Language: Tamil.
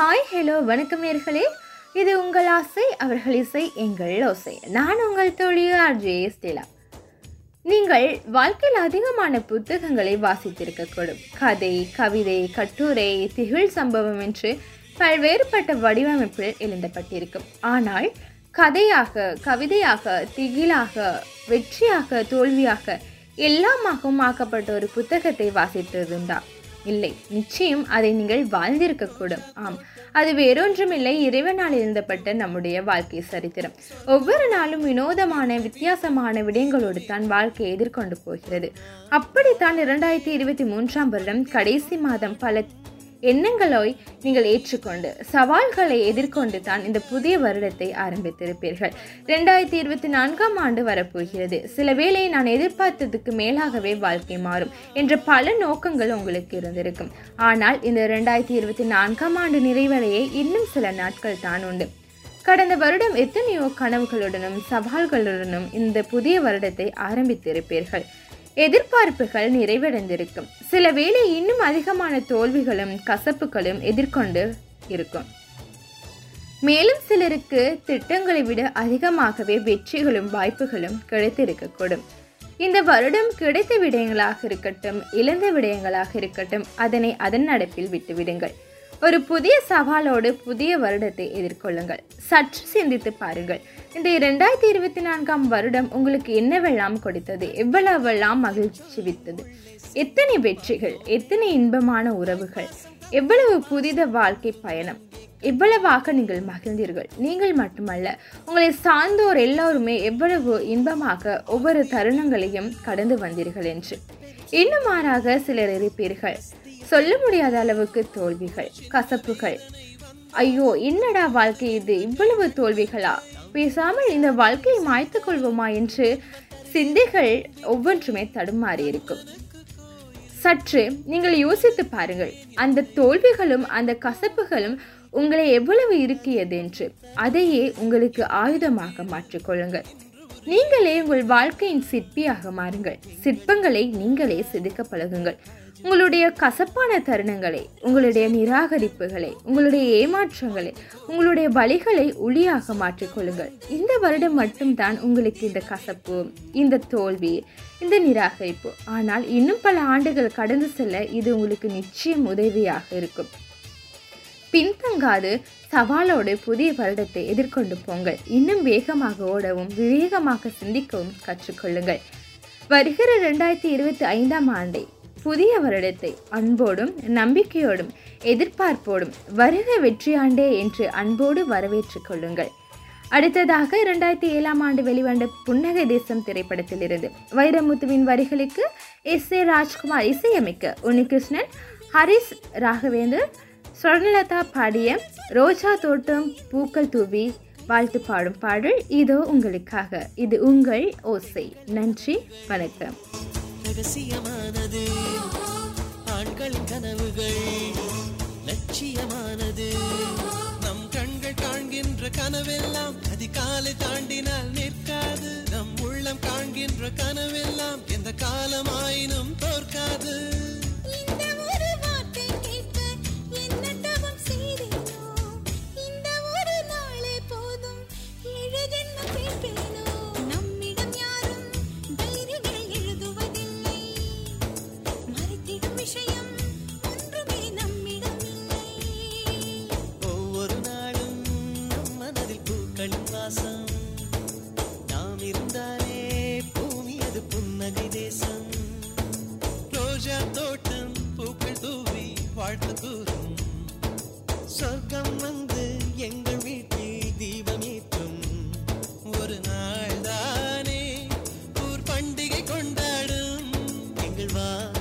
ஹாய் ஹலோ வணக்கம் நேர்களே இது உங்கள் ஆசை அவர்கள் இசை எங்கள் ஓசை நான் உங்கள் தோழி ஆர்ஜே ஸ்டேலா நீங்கள் வாழ்க்கையில் அதிகமான புத்தகங்களை வாசித்திருக்கக்கூடும் கதை கவிதை கட்டுரை திகில் சம்பவம் என்று பல்வேறுபட்ட வடிவமைப்பில் எழுதப்பட்டிருக்கும் ஆனால் கதையாக கவிதையாக திகிலாக வெற்றியாக தோல்வியாக எல்லாமாகவும் ஆக்கப்பட்ட ஒரு புத்தகத்தை வாசித்ததுண்டா இல்லை நிச்சயம் அதை நீங்கள் வாழ்ந்திருக்கக்கூடும் ஆம் அது வேறொன்றுமில்லை இறைவனால் எழுதப்பட்ட நம்முடைய வாழ்க்கை சரித்திரம் ஒவ்வொரு நாளும் வினோதமான வித்தியாசமான விடயங்களோடு தான் வாழ்க்கையை எதிர்கொண்டு போகிறது அப்படித்தான் இரண்டாயிரத்தி இருபத்தி மூன்றாம் வருடம் கடைசி மாதம் பல எண்ணங்களை நீங்கள் ஏற்றுக்கொண்டு சவால்களை எதிர்கொண்டு தான் இந்த புதிய வருடத்தை ஆரம்பித்திருப்பீர்கள் ரெண்டாயிரத்தி இருபத்தி நான்காம் ஆண்டு வரப்போகிறது சில வேளை நான் எதிர்பார்த்ததுக்கு மேலாகவே வாழ்க்கை மாறும் என்ற பல நோக்கங்கள் உங்களுக்கு இருந்திருக்கும் ஆனால் இந்த ரெண்டாயிரத்தி இருபத்தி நான்காம் ஆண்டு நிறைவடையே இன்னும் சில நாட்கள் தான் உண்டு கடந்த வருடம் எத்தனையோ கனவுகளுடனும் சவால்களுடனும் இந்த புதிய வருடத்தை ஆரம்பித்திருப்பீர்கள் எதிர்பார்ப்புகள் நிறைவடைந்திருக்கும் சில வேளை இன்னும் அதிகமான தோல்விகளும் கசப்புகளும் எதிர்கொண்டு இருக்கும் மேலும் சிலருக்கு திட்டங்களை விட அதிகமாகவே வெற்றிகளும் வாய்ப்புகளும் கிடைத்திருக்கக்கூடும் இந்த வருடம் கிடைத்த விடயங்களாக இருக்கட்டும் இழந்த விடயங்களாக இருக்கட்டும் அதனை அதன் நடப்பில் விட்டுவிடுங்கள் ஒரு புதிய சவாலோடு புதிய வருடத்தை எதிர்கொள்ளுங்கள் சற்று சிந்தித்து பாருங்கள் இந்த இரண்டாயிரத்தி இருபத்தி நான்காம் வருடம் உங்களுக்கு என்னவெல்லாம் கொடுத்தது எவ்வளவெல்லாம் மகிழ்ச்சி வித்தது எத்தனை வெற்றிகள் எத்தனை இன்பமான உறவுகள் எவ்வளவு புதித வாழ்க்கை பயணம் எவ்வளவாக நீங்கள் மகிழ்ந்தீர்கள் நீங்கள் மட்டுமல்ல உங்களை சார்ந்தோர் எல்லோருமே எவ்வளவு இன்பமாக ஒவ்வொரு தருணங்களையும் கடந்து வந்தீர்கள் என்று இன்னும் மாறாக சிலர் இருப்பீர்கள் சொல்ல முடியாத அளவுக்கு தோல்விகள் கசப்புகள் ஐயோ என்னடா வாழ்க்கை இது இவ்வளவு தோல்விகளா பேசாமல் இந்த வாழ்க்கையை மாய்த்துக் கொள்வோமா என்று சிந்தைகள் ஒவ்வொன்றுமே தடுமாறி இருக்கும் சற்று நீங்கள் யோசித்து பாருங்கள் அந்த தோல்விகளும் அந்த கசப்புகளும் உங்களை எவ்வளவு இருக்கியது என்று அதையே உங்களுக்கு ஆயுதமாக மாற்றிக்கொள்ளுங்கள் நீங்களே உங்கள் வாழ்க்கையின் சிற்பியாக மாறுங்கள் சிற்பங்களை நீங்களே செதுக்க பழகுங்கள் உங்களுடைய கசப்பான தருணங்களை உங்களுடைய நிராகரிப்புகளை உங்களுடைய ஏமாற்றங்களை உங்களுடைய வழிகளை ஒளியாக மாற்றிக்கொள்ளுங்கள் இந்த வருடம் மட்டும்தான் உங்களுக்கு இந்த கசப்பு இந்த தோல்வி இந்த நிராகரிப்பு ஆனால் இன்னும் பல ஆண்டுகள் கடந்து செல்ல இது உங்களுக்கு நிச்சயம் உதவியாக இருக்கும் பின்தங்காது சவாலோடு புதிய வருடத்தை எதிர்கொண்டு போங்கள் இன்னும் வேகமாக ஓடவும் விவேகமாக சிந்திக்கவும் கற்றுக்கொள்ளுங்கள் வருகிற ரெண்டாயிரத்தி இருபத்தி ஐந்தாம் ஆண்டை புதிய வருடத்தை அன்போடும் நம்பிக்கையோடும் எதிர்பார்ப்போடும் வருக வெற்றியாண்டே என்று அன்போடு வரவேற்றுக் கொள்ளுங்கள் அடுத்ததாக இரண்டாயிரத்தி ஏழாம் ஆண்டு வெளிவந்த புன்னகை தேசம் திரைப்படத்திலிருந்து வைரமுத்துவின் வரிகளுக்கு எஸ் ஏ ராஜ்குமார் இசையமைக்க உன்னிகிருஷ்ணன் ஹரிஸ் ராகவேந்தர் ஸ்வர்ணலதா பாடிய ரோஜா தோட்டம் பூக்கள் தூவி வாழ்த்து பாடும் பாடல் இதோ உங்களுக்காக இது உங்கள் ஓசை நன்றி வணக்கம் ரகசியமானது ஆண்களின் கனவுகள் லட்சியமானது நம் கண்கள் காண்கின்ற கனவெல்லாம் அதிகாலை தாண்டினால் நிற்காது நம் உள்ளம் காண்கின்ற கனவெல்லாம் எந்த காலமாயினும் தோற்காது இந்த ஒரு வார்த்தை கேட்க என்ன தவம் செய்தேனோ இந்த ஒரு நாளே போதும் ஏழு ஜென்மம் கேட்பேனோ நம்மிடம் யாரும் டைரிகள் எழுதுவதில்லை மறைத்திடும் விஷயம் ஒன்றுமே நம்மிடம் இல்லை ஒவ்வொரு நாளும் நம் மனதில் பூக்களின் வாசம் நாம் இருந்தாலே பூமி அது புன்னகை தேசம் ரோஜா தோட்டம் பூக்கள் தூவி வாழ்த்து கூறும் சொர்க்கம் வந்து எங்கள் வீட்டில் தீபம் ஏற்றும் ஒரு நாள் தானே ஊர் பண்டிகை கொண்டாடும் எங்கள் வா